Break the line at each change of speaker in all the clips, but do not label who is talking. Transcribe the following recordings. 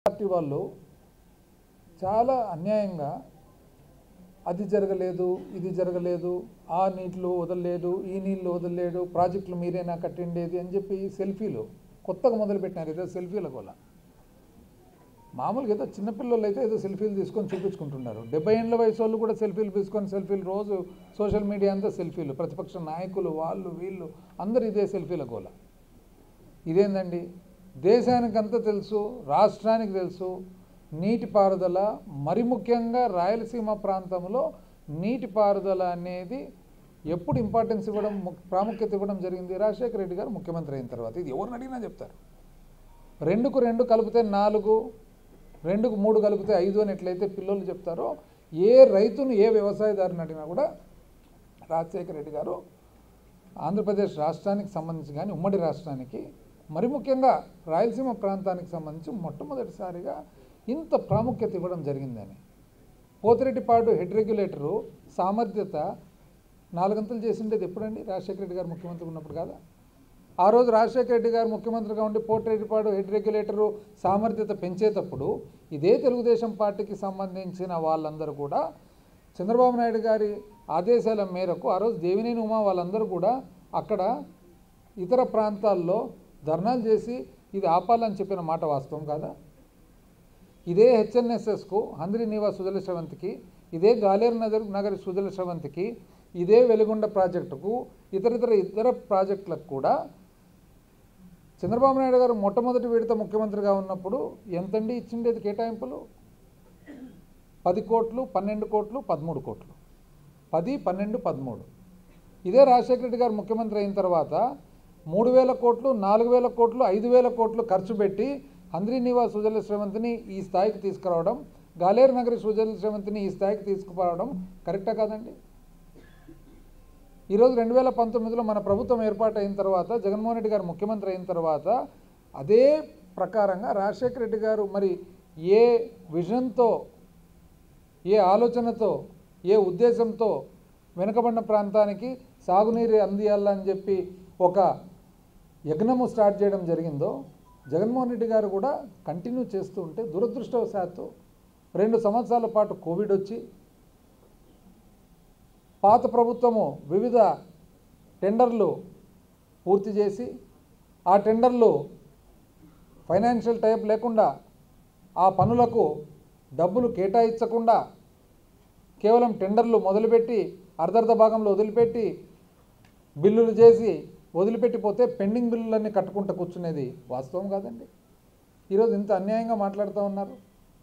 party వాళ్ళు చాలా అన్యాయంగా అది జరగలేదు ఇది జరగలేదు ఆ నీళ్లు వదలలేదు ఈ నీళ్లు వదలలేదు ప్రాజెక్టులు మీరేనా కట్టిండేది అని చెప్పి సెల్ఫీలు కొత్తగా మొదలుపెట్టినారు ఏదో సెల్ఫీల గోల మామూలుగా ఏదో చిన్నపిల్లలు అయితే ఏదో సెల్ఫీలు తీసుకొని చూపించుకుంటున్నారు డెబ్బై ఏళ్ళ వయసు వాళ్ళు కూడా సెల్ఫీలు తీసుకొని సెల్ఫీలు రోజు సోషల్ మీడియా అంతా సెల్ఫీలు ప్రతిపక్ష నాయకులు వాళ్ళు వీళ్ళు అందరూ ఇదే సెల్ఫీల గోల ఇదేందండి దేశానికంతా తెలుసు రాష్ట్రానికి తెలుసు నీటిపారుదల మరి ముఖ్యంగా రాయలసీమ ప్రాంతంలో నీటిపారుదల అనేది ఎప్పుడు ఇంపార్టెన్స్ ఇవ్వడం ము- ప్రాముఖ్యత ఇవ్వడం జరిగింది రాజశేఖర రెడ్డి గారు ముఖ్యమంత్రి అయిన తర్వాత ఇది ఎవరిని అడిగినా చెప్తారు రెండుకు రెండు కలిపితే నాలుగు రెండుకు మూడు కలిపితే ఐదు అని ఎట్లయితే పిల్లలు చెప్తారో ఏ రైతును ఏ వ్యవసాయదారుని అడిగినా కూడా రాజశేఖర రెడ్డి గారు ఆంధ్రప్రదేశ్ రాష్ట్రానికి సంబంధించి కానీ ఉమ్మడి రాష్ట్రానికి మరి ముఖ్యంగా రాయలసీమ ప్రాంతానికి సంబంధించి మొట్టమొదటిసారిగా ఇంత ప్రాముఖ్యత ఇవ్వడం జరిగిందని పోతిరెడ్డిపాడు హెడ్ రెగ్యులేటరు సామర్థ్యత నాలుగంతలు చేసిండేది ఎప్పుడండి రాజశేఖర రెడ్డి గారు ముఖ్యమంత్రి ఉన్నప్పుడు కాదా ఆ రోజు రాజశేఖర రెడ్డి గారు ముఖ్యమంత్రిగా ఉండి పోటిరెడ్డిపాడు హెడ్ రెగ్యులేటరు సామర్థ్యత పెంచేటప్పుడు ఇదే తెలుగుదేశం పార్టీకి సంబంధించిన వాళ్ళందరూ కూడా చంద్రబాబు నాయుడు గారి ఆదేశాల మేరకు ఆ రోజు దేవినేని ఉమా వాళ్ళందరూ కూడా అక్కడ ఇతర ప్రాంతాల్లో ధర్నాలు చేసి ఇది ఆపాలని చెప్పిన మాట వాస్తవం కాదా ఇదే హెచ్ఎన్ఎస్ఎస్కు హంద్రి నివాస్ సుజల శ్రవంతికి ఇదే గాలేరు నగర్ నగరి సుజల శ్రవంతికి ఇదే వెలుగొండ ప్రాజెక్టుకు ఇతర ఇతర ఇతర ప్రాజెక్టులకు కూడా చంద్రబాబు నాయుడు గారు మొట్టమొదటి విడత ముఖ్యమంత్రిగా ఉన్నప్పుడు ఎంతండి ఇచ్చిండేది కేటాయింపులు పది కోట్లు పన్నెండు కోట్లు పదమూడు కోట్లు పది పన్నెండు పదమూడు ఇదే రాజశేఖర రెడ్డి గారు ముఖ్యమంత్రి అయిన తర్వాత మూడు వేల కోట్లు నాలుగు వేల కోట్లు ఐదు వేల కోట్లు ఖర్చు పెట్టి హంద్రీ నివాస్ సుజల శ్రవంతిని ఈ స్థాయికి తీసుకురావడం గాలేరు నగరి సుజల శ్రవంతిని ఈ స్థాయికి తీసుకురావడం కరెక్టా కాదండి ఈరోజు రెండు వేల పంతొమ్మిదిలో మన ప్రభుత్వం ఏర్పాటు అయిన తర్వాత జగన్మోహన్ రెడ్డి గారు ముఖ్యమంత్రి అయిన తర్వాత అదే ప్రకారంగా రాజశేఖర రెడ్డి గారు మరి ఏ విజన్తో ఏ ఆలోచనతో ఏ ఉద్దేశంతో వెనుకబడిన ప్రాంతానికి సాగునీరు అందియాలని చెప్పి ఒక యజ్ఞము స్టార్ట్ చేయడం జరిగిందో జగన్మోహన్ రెడ్డి గారు కూడా కంటిన్యూ చేస్తూ ఉంటే దురదృష్టవశాత్తు రెండు సంవత్సరాల పాటు కోవిడ్ వచ్చి పాత ప్రభుత్వము వివిధ టెండర్లు పూర్తి చేసి ఆ టెండర్లు ఫైనాన్షియల్ టైప్ లేకుండా ఆ పనులకు డబ్బులు కేటాయించకుండా కేవలం టెండర్లు మొదలుపెట్టి అర్ధర్ధ భాగంలో వదిలిపెట్టి బిల్లులు చేసి వదిలిపెట్టిపోతే పెండింగ్ బిల్లులన్నీ కట్టుకుంటూ కూర్చునేది వాస్తవం కాదండి ఈరోజు ఇంత అన్యాయంగా మాట్లాడుతూ ఉన్నారు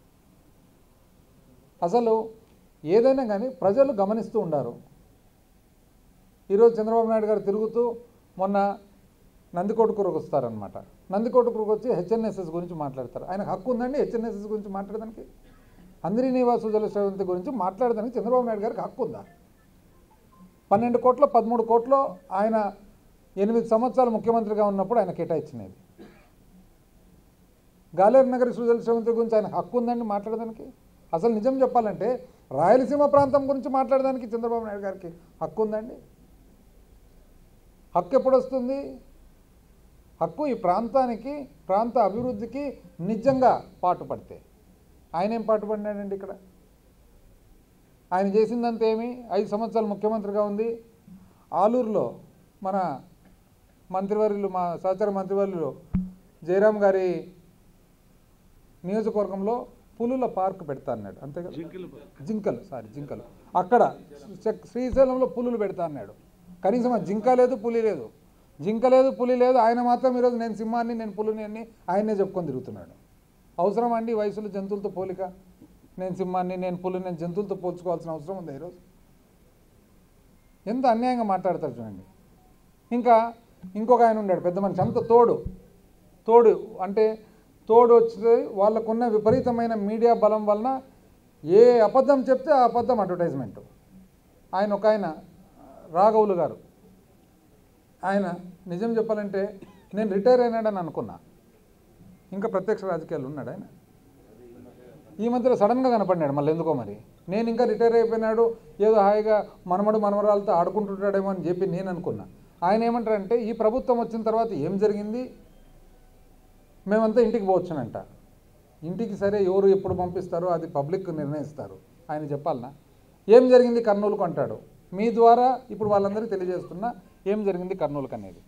అసలు ఏదైనా కానీ ప్రజలు గమనిస్తూ ఉండారు ఈరోజు చంద్రబాబు నాయుడు గారు తిరుగుతూ మొన్న నందికోటకూరుకు వస్తారనమాట నందికోటకూరుకు వచ్చి హెచ్ఎన్ఎస్ఎస్ గురించి మాట్లాడతారు ఆయనకు హక్కు ఉందండి హెచ్ఎన్ఎస్ఎస్ గురించి మాట్లాడడానికి అందరి నివాసు జల శ్రవంతి గురించి మాట్లాడడానికి చంద్రబాబు నాయుడు గారికి హక్కు ఉందా పన్నెండు కోట్లు పదమూడు కోట్లు ఆయన ఎనిమిది సంవత్సరాలు ముఖ్యమంత్రిగా ఉన్నప్పుడు ఆయన కేటాయించినది గాలేరు నగరి సుజల శ్రవంతి గురించి ఆయన హక్కు ఉందండి మాట్లాడడానికి అసలు నిజం చెప్పాలంటే రాయలసీమ ప్రాంతం గురించి మాట్లాడడానికి చంద్రబాబు నాయుడు గారికి హక్కు ఉందండి హక్కు ఎప్పుడు వస్తుంది హక్కు ఈ ప్రాంతానికి ప్రాంత అభివృద్ధికి నిజంగా పాటుపడితే ఆయన ఏం పాటుపడినాడండి ఇక్కడ ఆయన చేసిందంతా ఏమి ఐదు సంవత్సరాలు ముఖ్యమంత్రిగా ఉంది ఆలూరులో మన మంత్రివర్యులు మా సహచర మంత్రివర్యులు జయరాం గారి నియోజకవర్గంలో పులుల పార్క్ పెడతా అన్నాడు అంతే కదా జింకలు సారీ జింకలు అక్కడ శ్రీ- శ్రీశైలంలో పులులు పెడతా అన్నాడు కనీసం ఆ జింక లేదు పులి లేదు జింక లేదు పులి లేదు ఆయన మాత్రం ఈరోజు నేను సింహాన్ని నేను పులిని అని ఆయనే చెప్పుకొని తిరుగుతున్నాడు అవసరం అండి ఈ వయసులో జంతువులతో పోలిక నేను సింహాన్ని నేను పులిని నేను జంతువులతో పోల్చుకోవాల్సిన అవసరం ఉంది ఈరోజు ఎంత అన్యాయంగా మాట్లాడతారు చూడండి ఇంకా ఇంకొక ఆయన ఉన్నాడు పెద్ద మనిషి అంత తోడు తోడు అంటే తోడు వచ్చి వాళ్ళకున్న విపరీతమైన మీడియా బలం వలన ఏ అబద్ధం చెప్తే ఆ అబద్ధం అడ్వర్టైజ్మెంట్ ఆయన ఒక ఆయన రాఘవులు గారు ఆయన నిజం చెప్పాలంటే నేను రిటైర్ అయినాడని అనుకున్నా ఇంకా ప్రత్యక్ష రాజకీయాలు ఉన్నాడు ఆయన ఈ మధ్యలో సడన్గా కనపడినాడు మళ్ళీ ఎందుకో మరి నేను ఇంకా రిటైర్ అయిపోయినాడు ఏదో హాయిగా మనమడు మనమరాలతో ఆడుకుంటుంటాడేమో అని చెప్పి నేను అనుకున్నా ఆయన ఏమంటారంటే ఈ ప్రభుత్వం వచ్చిన తర్వాత ఏం జరిగింది మేమంతా ఇంటికి పోవచ్చునంట ఇంటికి సరే ఎవరు ఎప్పుడు పంపిస్తారో అది పబ్లిక్ నిర్ణయిస్తారు ఆయన చెప్పాలనా ఏం జరిగింది కర్నూలుకు అంటాడు మీ ద్వారా ఇప్పుడు వాళ్ళందరికీ తెలియజేస్తున్నా ఏం జరిగింది కర్నూలుకు అనేది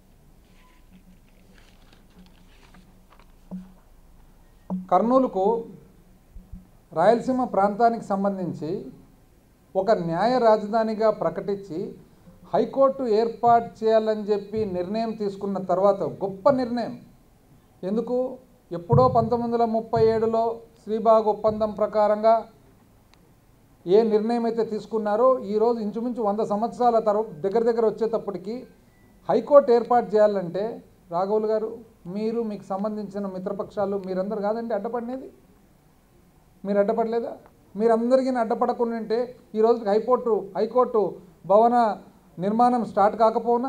కర్నూలుకు రాయలసీమ ప్రాంతానికి సంబంధించి ఒక న్యాయ రాజధానిగా ప్రకటించి హైకోర్టు ఏర్పాటు చేయాలని చెప్పి నిర్ణయం తీసుకున్న తర్వాత గొప్ప నిర్ణయం ఎందుకు ఎప్పుడో పంతొమ్మిది వందల ముప్పై ఏడులో శ్రీబాగ్ ఒప్పందం ప్రకారంగా ఏ నిర్ణయం అయితే తీసుకున్నారో ఈరోజు ఇంచుమించు వంద సంవత్సరాల తర్వాత దగ్గర దగ్గర వచ్చేటప్పటికి హైకోర్టు ఏర్పాటు చేయాలంటే రాఘవులు గారు మీరు మీకు సంబంధించిన మిత్రపక్షాలు మీరందరూ కాదండి అడ్డపడినది మీరు అడ్డపడలేదా మీరందరికీ అడ్డపడకుండా ఉంటే ఈ రోజుకి హైకోర్టు హైకోర్టు భవన నిర్మాణం స్టార్ట్ కాకపోనా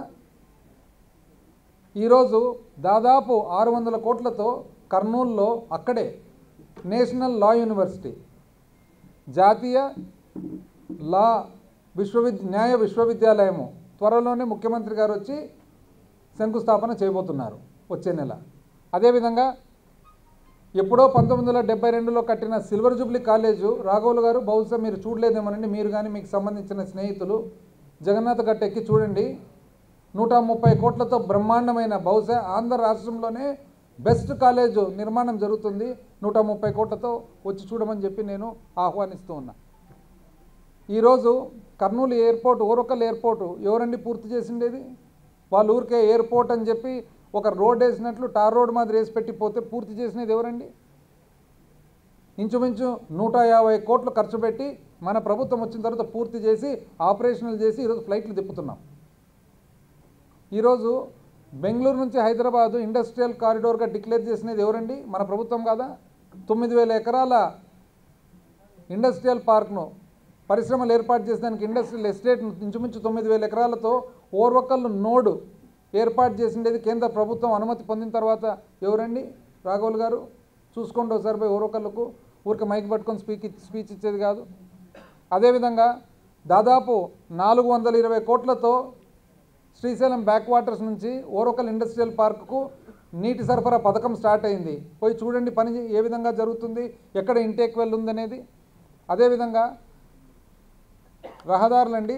ఈరోజు దాదాపు ఆరు వందల కోట్లతో కర్నూలులో అక్కడే నేషనల్ లా యూనివర్సిటీ జాతీయ లా విశ్వవిద్ న్యాయ విశ్వవిద్యాలయము త్వరలోనే ముఖ్యమంత్రి గారు వచ్చి శంకుస్థాపన చేయబోతున్నారు వచ్చే నెల అదేవిధంగా ఎప్పుడో పంతొమ్మిది వందల డెబ్బై రెండులో కట్టిన సిల్వర్ జూబ్లీ కాలేజు రాఘవులు గారు బహుశా మీరు చూడలేదేమోనండి మీరు కానీ మీకు సంబంధించిన స్నేహితులు జగన్నాథ గట్ట ఎక్కి చూడండి నూట ముప్పై కోట్లతో బ్రహ్మాండమైన బహుశా ఆంధ్ర రాష్ట్రంలోనే బెస్ట్ కాలేజు నిర్మాణం జరుగుతుంది నూట ముప్పై కోట్లతో వచ్చి చూడమని చెప్పి నేను ఆహ్వానిస్తూ ఉన్నా ఈరోజు కర్నూలు ఎయిర్పోర్ట్ ఓరకల్ ఎయిర్పోర్ట్ ఎవరండి పూర్తి చేసిండేది వాళ్ళ ఊరికే ఎయిర్పోర్ట్ అని చెప్పి ఒక రోడ్ వేసినట్లు టార్ రోడ్ మాదిరి వేసి పెట్టి పోతే పూర్తి చేసినది ఎవరండి ఇంచుమించు నూట యాభై కోట్లు ఖర్చు పెట్టి మన ప్రభుత్వం వచ్చిన తర్వాత పూర్తి చేసి ఆపరేషనల్ చేసి ఈరోజు ఫ్లైట్లు తిప్పుతున్నాం ఈరోజు బెంగళూరు నుంచి హైదరాబాదు ఇండస్ట్రియల్ కారిడోర్గా డిక్లేర్ చేసినది ఎవరండి మన ప్రభుత్వం కాదా తొమ్మిది వేల ఎకరాల ఇండస్ట్రియల్ పార్క్ను పరిశ్రమలు ఏర్పాటు చేసేదానికి ఇండస్ట్రియల్ ఎస్టేట్ ఇంచుమించు తొమ్మిది వేల ఎకరాలతో ఓర్వకల్లు నోడు ఏర్పాటు చేసిండేది కేంద్ర ప్రభుత్వం అనుమతి పొందిన తర్వాత ఎవరండి రాఘవులు గారు చూసుకోండి ఒకసారి పోయి ఓర్వకల్లుకు ఊరికి మైక్ పట్టుకొని స్పీక్ స్పీచ్ ఇచ్చేది కాదు అదేవిధంగా దాదాపు నాలుగు వందల ఇరవై కోట్లతో శ్రీశైలం బ్యాక్ వాటర్స్ నుంచి ఓరకల్ ఇండస్ట్రియల్ పార్కుకు నీటి సరఫరా పథకం స్టార్ట్ అయింది పోయి చూడండి పని ఏ విధంగా జరుగుతుంది ఎక్కడ ఇంటేక్ వెల్ ఉందనేది అదేవిధంగా రహదారులండి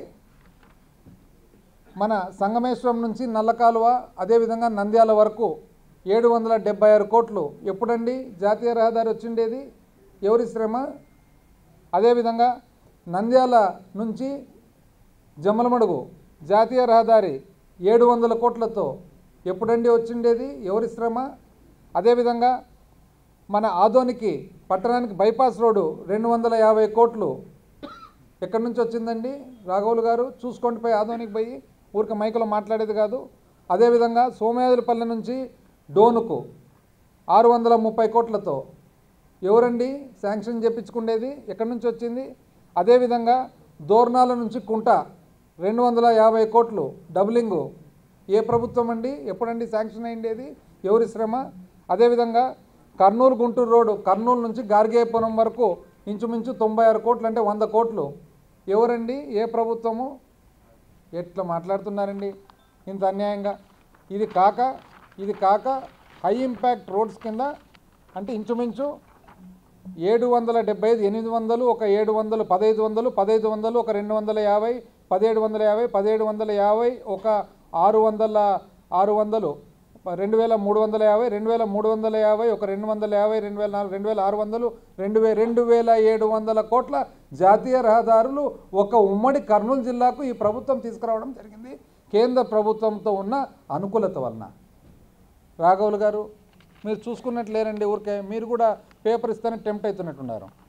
మన సంగమేశ్వరం నుంచి నల్లకాలువ అదేవిధంగా నంద్యాల వరకు ఏడు వందల డెబ్బై ఆరు కోట్లు ఎప్పుడండి జాతీయ రహదారి వచ్చిండేది ఎవరి శ్రమ అదేవిధంగా నంద్యాల నుంచి జమ్మలమడుగు జాతీయ రహదారి ఏడు వందల కోట్లతో ఎప్పుడండి వచ్చిండేది ఎవరి శ్రమ అదేవిధంగా మన ఆదోనికి పట్టణానికి బైపాస్ రోడ్డు రెండు వందల యాభై కోట్లు ఎక్కడి నుంచి వచ్చిందండి రాఘవులు గారు చూసుకోండి పోయి ఆదోనికి పోయి ఊరిక మైకులో మాట్లాడేది కాదు అదేవిధంగా సోమయాజులపల్లె నుంచి డోనుకు ఆరు వందల ముప్పై కోట్లతో ఎవరండి శాంక్షన్ చేపించుకునేది ఎక్కడి నుంచి వచ్చింది అదేవిధంగా దోర్నాల నుంచి కుంట రెండు వందల యాభై కోట్లు డబ్లింగు ఏ ప్రభుత్వం అండి ఎప్పుడండి శాంక్షన్ అయ్యిండేది ఎవరి శ్రమ అదేవిధంగా కర్నూలు గుంటూరు రోడ్డు కర్నూలు నుంచి గార్గేపురం వరకు ఇంచుమించు తొంభై ఆరు కోట్లు అంటే వంద కోట్లు ఎవరండి ఏ ప్రభుత్వము ఎట్లా మాట్లాడుతున్నారండి ఇంత అన్యాయంగా ఇది కాక ఇది కాక హై ఇంపాక్ట్ రోడ్స్ కింద అంటే ఇంచుమించు ఏడు వందల డెబ్బై ఐదు ఎనిమిది వందలు ఒక ఏడు వందలు పదహైదు వందలు పదహైదు వందలు ఒక రెండు వందల యాభై పదిహేడు వందల యాభై పదిహేడు వందల యాభై ఒక ఆరు వందల ఆరు వందలు రెండు వేల మూడు వందల యాభై రెండు వేల మూడు వందల యాభై ఒక రెండు వందల యాభై రెండు వేల నాలుగు రెండు వేల ఆరు వందలు రెండు వే రెండు వేల ఏడు వందల కోట్ల జాతీయ రహదారులు ఒక ఉమ్మడి కర్నూలు జిల్లాకు ఈ ప్రభుత్వం తీసుకురావడం జరిగింది కేంద్ర ప్రభుత్వంతో ఉన్న అనుకూలత వలన రాఘవులు గారు మీరు చూసుకున్నట్టు లేరండి ఊరికే మీరు కూడా పేపర్ ఇస్తేనే టెంప్ట్ అవుతున్నట్టున్నారు